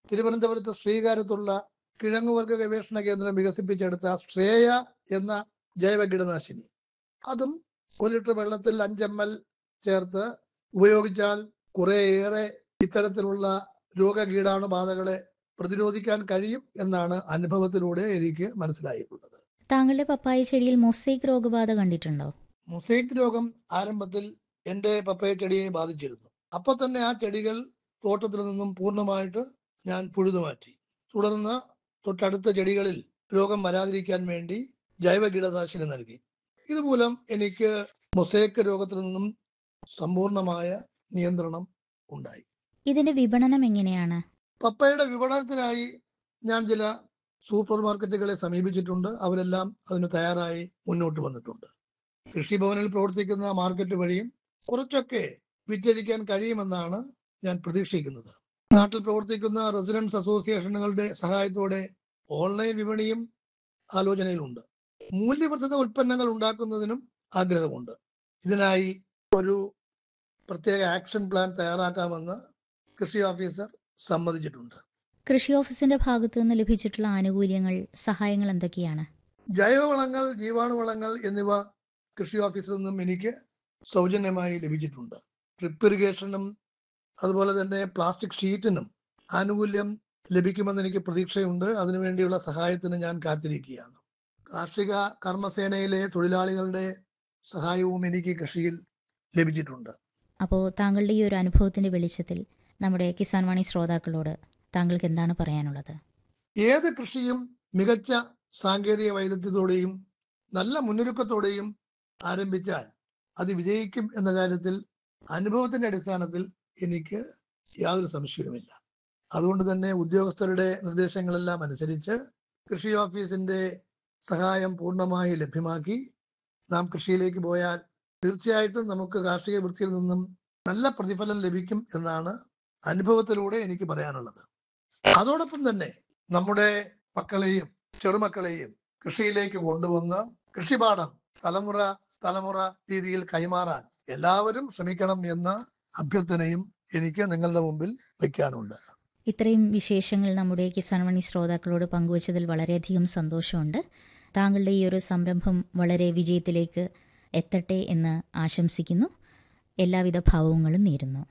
തിരുവനന്തപുരത്ത് ശ്രീകാര്യത്തുള്ള കിഴങ്ങുവർഗ ഗവേഷണ കേന്ദ്രം വികസിപ്പിച്ചെടുത്ത ശ്രേയ എന്ന ജൈവ കീടനാശിനി അതും ഒരു ലിറ്റർ വെള്ളത്തിൽ അഞ്ച് എം എൽ ചേർത്ത് ഉപയോഗിച്ചാൽ കുറേയേറെ ഇത്തരത്തിലുള്ള രോഗകീടാണുബാധകളെ പ്രതിരോധിക്കാൻ കഴിയും എന്നാണ് അനുഭവത്തിലൂടെ എനിക്ക് മനസ്സിലായിട്ടുള്ളത് താങ്കളുടെ പപ്പായ ചെടിയിൽ മൊസൈക്ക് രോഗബാധ കണ്ടിട്ടുണ്ടോ മൊസൈക്ക് രോഗം ആരംഭത്തിൽ എൻ്റെ പപ്പയ ചെടിയെ ബാധിച്ചിരുന്നു അപ്പോൾ തന്നെ ആ ചെടികൾ തോട്ടത്തിൽ നിന്നും പൂർണ്ണമായിട്ട് ഞാൻ പുഴുതു മാറ്റി തുടർന്ന് തൊട്ടടുത്ത ചെടികളിൽ രോഗം വരാതിരിക്കാൻ വേണ്ടി ജൈവ കീടനാശിനി നൽകി ഇതുമൂലം എനിക്ക് മൊസൈക്ക് രോഗത്തിൽ നിന്നും സമ്പൂർണമായ നിയന്ത്രണം ഉണ്ടായി ഇതിന്റെ വിപണനം എങ്ങനെയാണ് പപ്പയുടെ വിപണനത്തിനായി ഞാൻ ചില സൂപ്പർ മാർക്കറ്റുകളെ സമീപിച്ചിട്ടുണ്ട് അവരെല്ലാം അതിന് തയ്യാറായി മുന്നോട്ട് വന്നിട്ടുണ്ട് കൃഷിഭവനിൽ പ്രവർത്തിക്കുന്ന മാർക്കറ്റ് വഴിയും കുറച്ചൊക്കെ വിറ്റഴിക്കാൻ കഴിയുമെന്നാണ് ഞാൻ പ്രതീക്ഷിക്കുന്നത് നാട്ടിൽ പ്രവർത്തിക്കുന്ന റെസിഡൻസ് അസോസിയേഷനുകളുടെ സഹായത്തോടെ ഓൺലൈൻ വിപണിയും ആലോചനയിലുണ്ട് മൂല്യവർദ്ധിത ഉൽപ്പന്നങ്ങൾ ഉണ്ടാക്കുന്നതിനും ആഗ്രഹമുണ്ട് ഇതിനായി ഒരു പ്രത്യേക ആക്ഷൻ പ്ലാൻ തയ്യാറാക്കാമെന്ന് കൃഷി ഓഫീസർ സമ്മതിച്ചിട്ടുണ്ട് കൃഷി ഓഫീസിന്റെ ഭാഗത്തു നിന്ന് ലഭിച്ചിട്ടുള്ള ആനുകൂല്യങ്ങൾ സഹായങ്ങൾ എന്തൊക്കെയാണ് ജൈവവളങ്ങൾ ജീവാണുവളങ്ങൾ എന്നിവ കൃഷി ഓഫീസിൽ നിന്നും എനിക്ക് സൗജന്യമായി ലഭിച്ചിട്ടുണ്ട് ഡ്രിപ്പ് ഇറിഗേഷനും അതുപോലെ തന്നെ പ്ലാസ്റ്റിക് ഷീറ്റിനും ആനുകൂല്യം ലഭിക്കുമെന്ന് എനിക്ക് പ്രതീക്ഷയുണ്ട് അതിനുവേണ്ടിയുള്ള സഹായത്തിന് ഞാൻ കാത്തിരിക്കുകയാണ് കാർഷിക കർമ്മസേനയിലെ തൊഴിലാളികളുടെ സഹായവും എനിക്ക് കൃഷിയിൽ ലഭിച്ചിട്ടുണ്ട് അപ്പോൾ താങ്കളുടെ ഈ ഒരു അനുഭവത്തിന്റെ വെളിച്ചത്തിൽ നമ്മുടെ കിസാൻ വാണി ശ്രോതാക്കളോട് താങ്കൾക്ക് എന്താണ് പറയാനുള്ളത് ഏത് കൃഷിയും മികച്ച സാങ്കേതിക വൈദഗ്ധ്യത്തോടെയും നല്ല മുന്നൊരുക്കത്തോടെയും ആരംഭിച്ചാൽ അത് വിജയിക്കും എന്ന കാര്യത്തിൽ അനുഭവത്തിന്റെ അടിസ്ഥാനത്തിൽ എനിക്ക് യാതൊരു സംശയവുമില്ല അതുകൊണ്ട് തന്നെ ഉദ്യോഗസ്ഥരുടെ നിർദ്ദേശങ്ങളെല്ലാം അനുസരിച്ച് കൃഷി ഓഫീസിന്റെ സഹായം പൂർണ്ണമായി ലഭ്യമാക്കി നാം കൃഷിയിലേക്ക് പോയാൽ തീർച്ചയായിട്ടും നമുക്ക് കാർഷിക വൃത്തിയിൽ നിന്നും നല്ല പ്രതിഫലം ലഭിക്കും എന്നാണ് അനുഭവത്തിലൂടെ എനിക്ക് പറയാനുള്ളത് അതോടൊപ്പം തന്നെ നമ്മുടെ മക്കളെയും ചെറുമക്കളെയും കൃഷിയിലേക്ക് കൊണ്ടുവന്ന് കൃഷിപാഠം തലമുറ തലമുറ രീതിയിൽ കൈമാറാൻ എല്ലാവരും ശ്രമിക്കണം എന്ന അഭ്യർത്ഥനയും എനിക്ക് നിങ്ങളുടെ മുമ്പിൽ വയ്ക്കാനുണ്ട് ഇത്രയും വിശേഷങ്ങൾ നമ്മുടെ കിസാൻ വാണി ശ്രോതാക്കളോട് പങ്കുവച്ചതിൽ വളരെയധികം സന്തോഷമുണ്ട് താങ്കളുടെ ഈ ഒരു സംരംഭം വളരെ വിജയത്തിലേക്ക് എത്തട്ടെ എന്ന് ആശംസിക്കുന്നു എല്ലാവിധ ഭാവങ്ങളും നേരുന്നു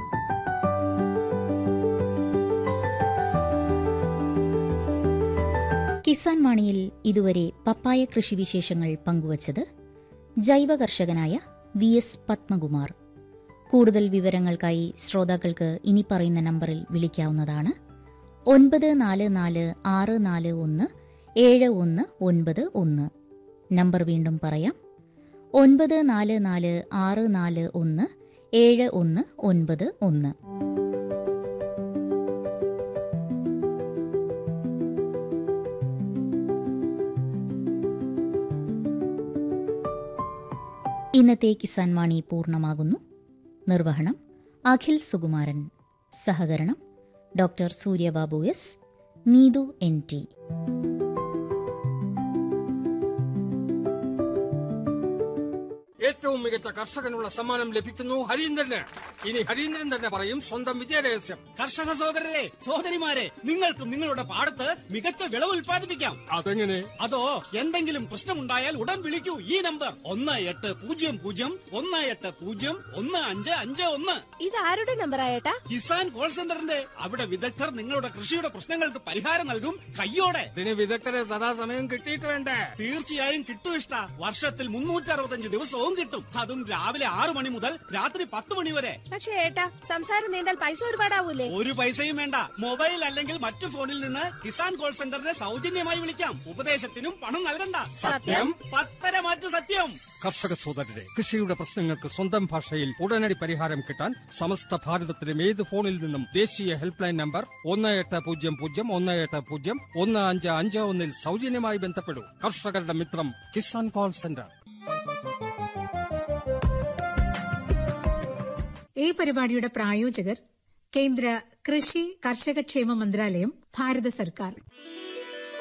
കിസാൻ വാണിയിൽ ഇതുവരെ പപ്പായ കൃഷി വിശേഷങ്ങൾ പങ്കുവച്ചത് ജൈവ കർഷകനായ വി എസ് പത്മകുമാർ കൂടുതൽ വിവരങ്ങൾക്കായി ശ്രോതാക്കൾക്ക് ഇനി പറയുന്ന നമ്പറിൽ വിളിക്കാവുന്നതാണ് ഒൻപത് നാല് നാല് ആറ് നാല് ഒന്ന് ഏഴ് ഒന്ന് ഒൻപത് ഒന്ന് നമ്പർ വീണ്ടും പറയാം ഒൻപത് നാല് നാല് ആറ് നാല് ഒന്ന് ഏഴ് ഒന്ന് ഒൻപത് ഒന്ന് ഇന്നത്തെ കിസാൻ വാണി പൂർണ്ണമാകുന്നു നിർവഹണം അഖിൽ സുകുമാരൻ സഹകരണം doctor Suryababu S Neethu N T ഏറ്റവും മികച്ച കർഷകനുള്ള സമ്മാനം ലഭിക്കുന്നു ഹരീന്ദ്രന് ഇനി ഹരീന്ദ്രൻ തന്നെ പറയും സ്വന്തം വിജയരഹസ്യം കർഷക സഹോദരരെ സഹോദരിമാരെ നിങ്ങൾക്കും നിങ്ങളുടെ പാടത്ത് മികച്ച വിളവ് ഉൽപ്പാദിപ്പിക്കാം അതെങ്ങനെ അതോ എന്തെങ്കിലും പ്രശ്നമുണ്ടായാൽ ഉടൻ വിളിക്കൂ ഈ നമ്പർ ഒന്ന് എട്ട് പൂജ്യം പൂജ്യം ഒന്ന് എട്ട് പൂജ്യം ഒന്ന് അഞ്ച് അഞ്ച് ഒന്ന് ഇത് ആരുടെ നമ്പർ ആയേട്ടാ കിസാൻ കോൾ സെന്ററിന്റെ അവിടെ വിദഗ്ധർ നിങ്ങളുടെ കൃഷിയുടെ പ്രശ്നങ്ങൾക്ക് പരിഹാരം നൽകും കയ്യോടെ ഇതിന് വിദഗ്ധരെ സദാസമയം കിട്ടിയിട്ട് വേണ്ടേ തീർച്ചയായും കിട്ടും ഇഷ്ട വർഷത്തിൽ മുന്നൂറ്റി അറുപത്തഞ്ച് ദിവസവും കിട്ടും അതും രാവിലെ ആറു മണി മുതൽ രാത്രി പത്ത് മണി വരെ പക്ഷേ ഏട്ടാ സംസാരം നീണ്ടാൽ പൈസ ഒരുപാടാവൂലേ ഒരു പൈസയും വേണ്ട മൊബൈൽ അല്ലെങ്കിൽ മറ്റു ഫോണിൽ നിന്ന് കിസാൻ കോൾ സെന്ററിനെ സൗജന്യമായി വിളിക്കാം ഉപദേശത്തിനും പണം നൽകണ്ട സത്യം? പത്തര മാറ്റു സത്യം കർഷക സോദരരെ കൃഷിയുടെ പ്രശ്നങ്ങൾക്ക് സ്വന്തം ഭാഷയിൽ ഉടനടി പരിഹാരം കിട്ടാൻ സമസ്ത ഭാരതത്തിലും ഏത് ഫോണിൽ നിന്നും ദേശീയ ഹെൽപ്പ് ലൈൻ നമ്പർ ഒന്ന് എട്ട് പൂജ്യം പൂജ്യം ഒന്ന് എട്ട് പൂജ്യം ഒന്ന് അഞ്ച് അഞ്ച് ഒന്നിൽ സൗജന്യമായി ബന്ധപ്പെടൂ കർഷകരുടെ മിത്രം കിസാൻ കോൾ സെന്റർ ഈ പരിപാടിയുടെ പ്രായോജകർ കേന്ദ്ര കൃഷി കർഷകക്ഷേമ മന്ത്രാലയം ഭാരത സർക്കാർ